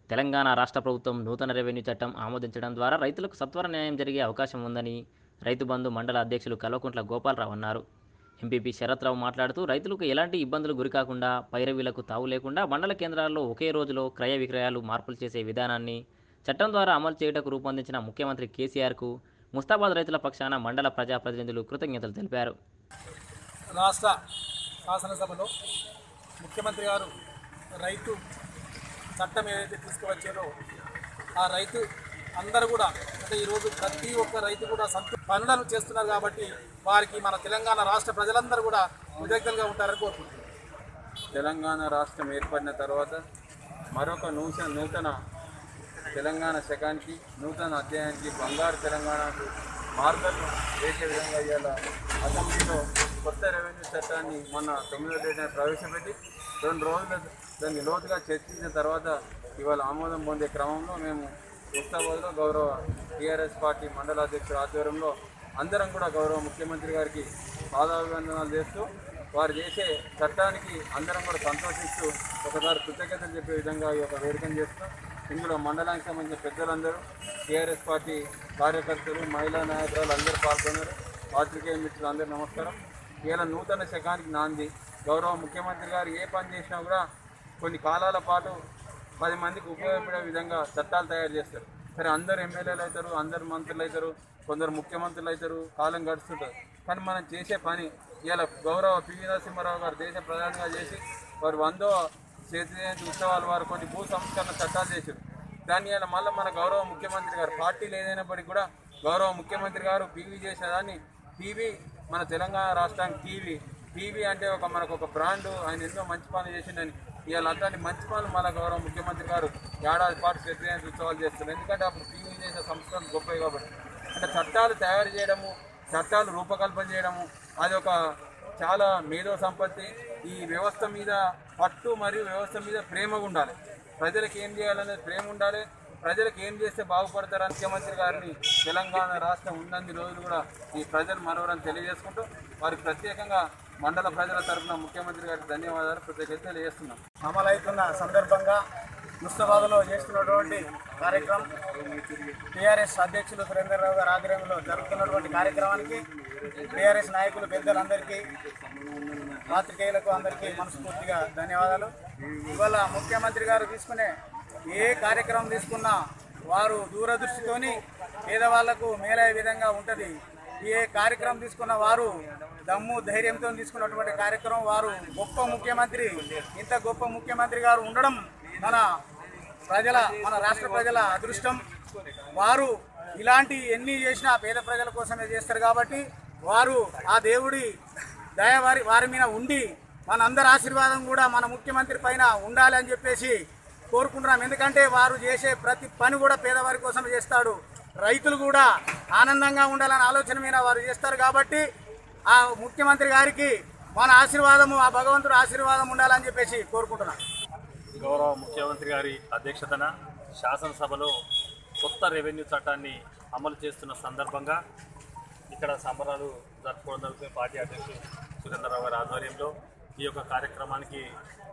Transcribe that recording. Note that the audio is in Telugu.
తెలంగాణ రాష్ట్ర ప్రభుత్వం నూతన రెవెన్యూ చట్టం ఆమోదించడం ద్వారా రైతులకు సత్వర న్యాయం జరిగే అవకాశం ఉందని రైతు బంధు మండల అధ్యక్షులు కల్వకుంట్ల గోపాలరావు అన్నారు ఎంపీపీ శరత్రావు మాట్లాడుతూ రైతులకు ఎలాంటి ఇబ్బందులు గురికాకుండా పైరవీలకు తావు లేకుండా మండల కేంద్రాల్లో ఒకే రోజులో క్రయ విక్రయాలు మార్పులు చేసే విధానాన్ని చట్టం ద్వారా అమలు చేయుటకు రూపొందించిన ముఖ్యమంత్రి కేసీఆర్కు ముస్తాబాద్ రైతుల పక్షాన మండల ప్రజాప్రతినిధులు కృతజ్ఞతలు తెలిపారు రాష్ట్ర శాసనసభలో ముఖ్యమంత్రి గారు రైతు చట్టం ఏదైతే తీసుకువచ్చారో ఆ రైతు అందరూ కూడా అంటే ఈరోజు ప్రతి ఒక్క రైతు కూడా సంతృ పనులను చేస్తున్నారు కాబట్టి వారికి మన తెలంగాణ రాష్ట్ర ప్రజలందరూ కూడా కృతజ్ఞతలుగా ఉంటారని కోరుకుంటున్నాను తెలంగాణ రాష్ట్రం ఏర్పడిన తర్వాత మరొక నూతన నూతన తెలంగాణ శకానికి నూతన అధ్యాయానికి బంగారు తెలంగాణకు మార్గాలు వేసే విధంగా ఇవాళ అసెంబ్లీలో కొత్త రెవెన్యూ చట్టాన్ని మొన్న తొమ్మిదో తేదీన ప్రవేశపెట్టి రెండు రోజులు దాన్ని లోతుగా చర్చించిన తర్వాత ఇవాళ ఆమోదం పొందే క్రమంలో మేము ముస్తాబాద్లో గౌరవ టీఆర్ఎస్ పార్టీ మండల అధ్యక్షుల ఆధ్వర్యంలో అందరం కూడా గౌరవ ముఖ్యమంత్రి గారికి పాదాభివందనాలు చేస్తూ వారు చేసే చట్టానికి అందరం కూడా సంతోషిస్తూ ఒకసారి కృతజ్ఞతలు చెప్పే విధంగా ఈ యొక్క వేడుకను చేస్తూ ఇందులో మండలానికి సంబంధించిన పెద్దలందరూ టీఆర్ఎస్ పార్టీ కార్యకర్తలు మహిళా నాయకురాలు అందరూ పాల్గొన్నారు పాత్రికేయ మిత్రులు అందరూ నమస్కారం ఇలా నూతన శకానికి నాంది గౌరవ ముఖ్యమంత్రి గారు ఏ పని చేసినా కూడా కొన్ని కాలాల పాటు పది మందికి ఉపయోగపడే విధంగా చట్టాలు తయారు చేస్తారు సరే అందరు ఎమ్మెల్యేలు అవుతారు అందరు మంత్రులు అవుతారు కొందరు ముఖ్యమంత్రులు అవుతారు కాలం గడుస్తుంటారు కానీ మనం చేసే పని ఇలా గౌరవ పివి నరసింహారావు గారు దేశ ప్రధానిగా చేసి వారు వందో చేతి జయంతి ఉత్సవాలు వారు కొన్ని భూ సంస్కరణ చట్టాలు చేశారు దాన్ని ఇలా మళ్ళీ మన గౌరవ ముఖ్యమంత్రి గారు పార్టీలు ఏదైనప్పటికీ కూడా గౌరవ ముఖ్యమంత్రి గారు పీవీ చేసిన దాన్ని టీవీ మన తెలంగాణ రాష్ట్రానికి టీవీ టీవీ అంటే ఒక మనకు ఒక బ్రాండ్ ఆయన ఎన్నో మంచి పనులు చేసిండని ఇవాళ అట్లాంటి మంచి పనులు మన గౌరవ ముఖ్యమంత్రి గారు ఏడాది పాటు సెక్రటరీ ఉత్సవాలు చేస్తున్నారు ఎందుకంటే అప్పుడు టీవీ చేసిన సంస్కరణ గొప్పవి కాబట్టి అంటే చట్టాలు తయారు చేయడము చట్టాలు రూపకల్పన చేయడము అది ఒక చాలా మేధో సంపత్తి ఈ వ్యవస్థ మీద పట్టు మరియు వ్యవస్థ మీద ప్రేమ ఉండాలి ప్రజలకు ఏం చేయాలనేది ప్రేమ ఉండాలి ప్రజలకు ఏం చేస్తే బాగుపడతారని ముఖ్యమంత్రి గారిని తెలంగాణ రాష్ట్రం ఉన్నన్ని రోజులు కూడా ఈ ప్రజలు మనవరని తెలియజేసుకుంటూ వారికి ప్రత్యేకంగా మండల ప్రజల తరఫున ముఖ్యమంత్రి గారికి ధన్యవాదాలు కృతజ్ఞతలు తెలియజేస్తున్నాం అమలవుతున్న సందర్భంగా ముస్తాబాద్లో చేస్తున్నటువంటి కార్యక్రమం టీఆర్ఎస్ అధ్యక్షులు సురేందర్రావు గారి ఆధ్వర్యంలో జరుగుతున్నటువంటి కార్యక్రమానికి టీఆర్ఎస్ నాయకులు పెద్దలందరికీ పాత్రికేయులకు అందరికీ మనస్ఫూర్తిగా ధన్యవాదాలు ఇవాళ ముఖ్యమంత్రి గారు తీసుకునే ఏ కార్యక్రమం తీసుకున్నా వారు దూరదృష్టితోని పేదవాళ్లకు మేలయ్యే విధంగా ఉంటుంది ఏ కార్యక్రమం తీసుకున్న వారు దమ్ము ధైర్యంతో తీసుకున్నటువంటి కార్యక్రమం వారు గొప్ప ముఖ్యమంత్రి ఇంత గొప్ప ముఖ్యమంత్రి గారు ఉండడం మన ప్రజల మన రాష్ట్ర ప్రజల అదృష్టం వారు ఇలాంటి ఎన్ని చేసినా పేద ప్రజల కోసమే చేస్తారు కాబట్టి వారు ఆ దేవుడి దయ వారి వారి మీద ఉండి మనందరి ఆశీర్వాదం కూడా మన ముఖ్యమంత్రి పైన ఉండాలి అని చెప్పేసి కోరుకుంటున్నాం ఎందుకంటే వారు చేసే ప్రతి పని కూడా పేదవారి కోసం చేస్తాడు రైతులు కూడా ఆనందంగా ఉండాలనే ఆలోచన మీద వారు చేస్తారు కాబట్టి ఆ ముఖ్యమంత్రి గారికి మన ఆశీర్వాదము ఆ భగవంతుడు ఆశీర్వాదం ఉండాలని చెప్పేసి కోరుకుంటున్నాం గౌరవ ముఖ్యమంత్రి గారి అధ్యక్షతన శాసనసభలో కొత్త రెవెన్యూ చట్టాన్ని అమలు చేస్తున్న సందర్భంగా ఇక్కడ సంబరాలు జరుపుకోవడం జరుగుతుంది పార్టీ అధ్యక్షులు సురేంద్రరావు గారి ఆధ్వర్యంలో ఈ యొక్క కార్యక్రమానికి